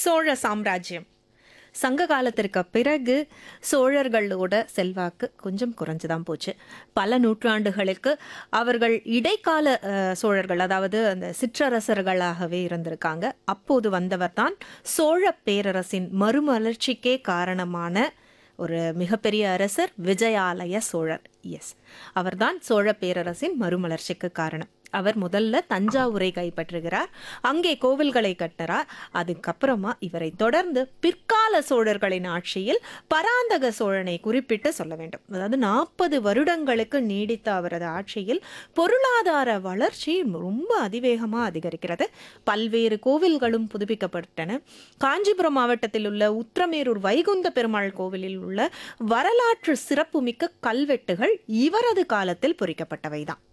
சோழ சாம்ராஜ்யம் சங்க காலத்திற்கு பிறகு சோழர்களோட செல்வாக்கு கொஞ்சம் குறைஞ்சுதான் போச்சு பல நூற்றாண்டுகளுக்கு அவர்கள் இடைக்கால அஹ், சோழர்கள் அதாவது அந்த சிற்றரசர்களாகவே இருந்திருக்காங்க அப்போது வந்தவர் தான் சோழ பேரரசின் மறுமலர்ச்சிக்கே காரணமான ஒரு மிகப்பெரிய அரசர் விஜயாலய சோழர் எஸ் அவர்தான் சோழ பேரரசின் மறுமலர்ச்சிக்கு காரணம் அவர் முதல்ல தஞ்சாவூரை கைப்பற்றுகிறார் அங்கே கோவில்களை கட்டுறார் அதுக்கப்புறமா இவரை தொடர்ந்து பிற்கால சோழர்களின் ஆட்சியில் பராந்தக சோழனை குறிப்பிட்டு சொல்ல வேண்டும் அதாவது நாற்பது வருடங்களுக்கு நீடித்த அவரது ஆட்சியில் பொருளாதார வளர்ச்சி ரொம்ப அதிவேகமாக அதிகரிக்கிறது பல்வேறு கோவில்களும் புதுப்பிக்கப்பட்டன காஞ்சிபுரம் மாவட்டத்தில் உள்ள உத்திரமேரூர் வைகுந்த பெருமாள் கோவிலில் உள்ள வரலாற்று சிறப்புமிக்க கல்வெட்டுகள் இவரது காலத்தில் பொறிக்கப்பட்டவைதான்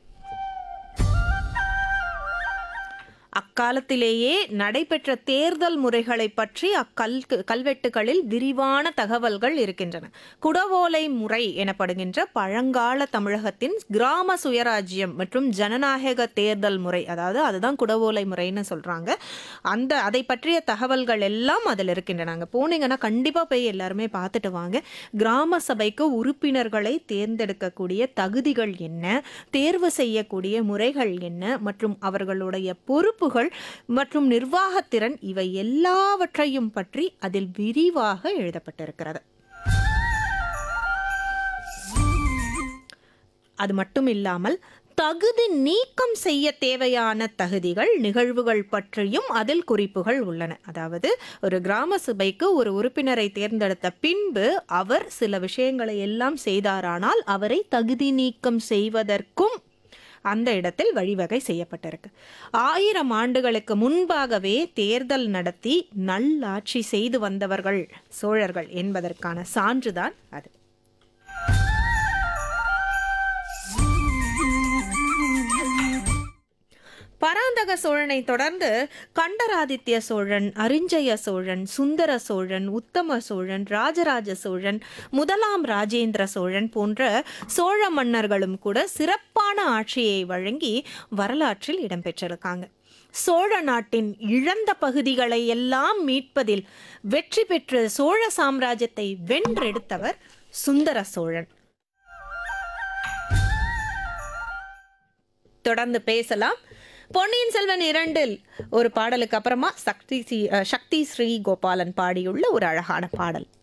அக்காலத்திலேயே நடைபெற்ற தேர்தல் முறைகளை பற்றி அக்கல் கல்வெட்டுகளில் விரிவான தகவல்கள் இருக்கின்றன குடவோலை முறை எனப்படுகின்ற பழங்கால தமிழகத்தின் கிராம சுயராஜ்யம் மற்றும் ஜனநாயக தேர்தல் முறை அதாவது அதுதான் குடவோலை முறைன்னு சொல்றாங்க அந்த அதை பற்றிய தகவல்கள் எல்லாம் அதில் இருக்கின்றன அங்கே போனீங்கன்னா கண்டிப்பாக போய் எல்லாருமே பார்த்துட்டு வாங்க கிராம சபைக்கு உறுப்பினர்களை தேர்ந்தெடுக்கக்கூடிய தகுதிகள் என்ன தேர்வு செய்யக்கூடிய முறைகள் என்ன மற்றும் அவர்களுடைய பொறுப்புகள் மற்றும் நிர்வாகத்திறன் இவை எல்லாவற்றையும் பற்றி அதில் விரிவாக எழுதப்பட்டிருக்கிறது அது மட்டும் இல்லாமல் தகுதி நீக்கம் செய்ய தேவையான தகுதிகள் நிகழ்வுகள் பற்றியும் அதில் குறிப்புகள் உள்ளன அதாவது ஒரு கிராம சபைக்கு ஒரு உறுப்பினரை தேர்ந்தெடுத்த பின்பு அவர் சில விஷயங்களை எல்லாம் செய்தாரானால் அவரை தகுதி நீக்கம் செய்வதற்கும் அந்த இடத்தில் வழிவகை செய்யப்பட்டிருக்கு ஆயிரம் ஆண்டுகளுக்கு முன்பாகவே தேர்தல் நடத்தி நல்லாட்சி செய்து வந்தவர்கள் சோழர்கள் என்பதற்கான சான்றுதான் அது பராந்தக சோழனை தொடர்ந்து கண்டராதித்ய சோழன் அரிஞ்சய சோழன் சுந்தர சோழன் உத்தம சோழன் ராஜராஜ சோழன் முதலாம் ராஜேந்திர சோழன் போன்ற சோழ மன்னர்களும் கூட சிறப்பான ஆட்சியை வழங்கி வரலாற்றில் இடம்பெற்றிருக்காங்க சோழ நாட்டின் இழந்த பகுதிகளை எல்லாம் மீட்பதில் வெற்றி பெற்று சோழ சாம்ராஜ்யத்தை வென்றெடுத்தவர் சுந்தர சோழன் தொடர்ந்து பேசலாம் பொன்னியின் செல்வன் இரண்டில் ஒரு பாடலுக்கு அப்புறமா சக்தி சி- அஹ், சக்தி ஸ்ரீ கோபாலன் பாடியுள்ள ஒரு அழகான பாடல்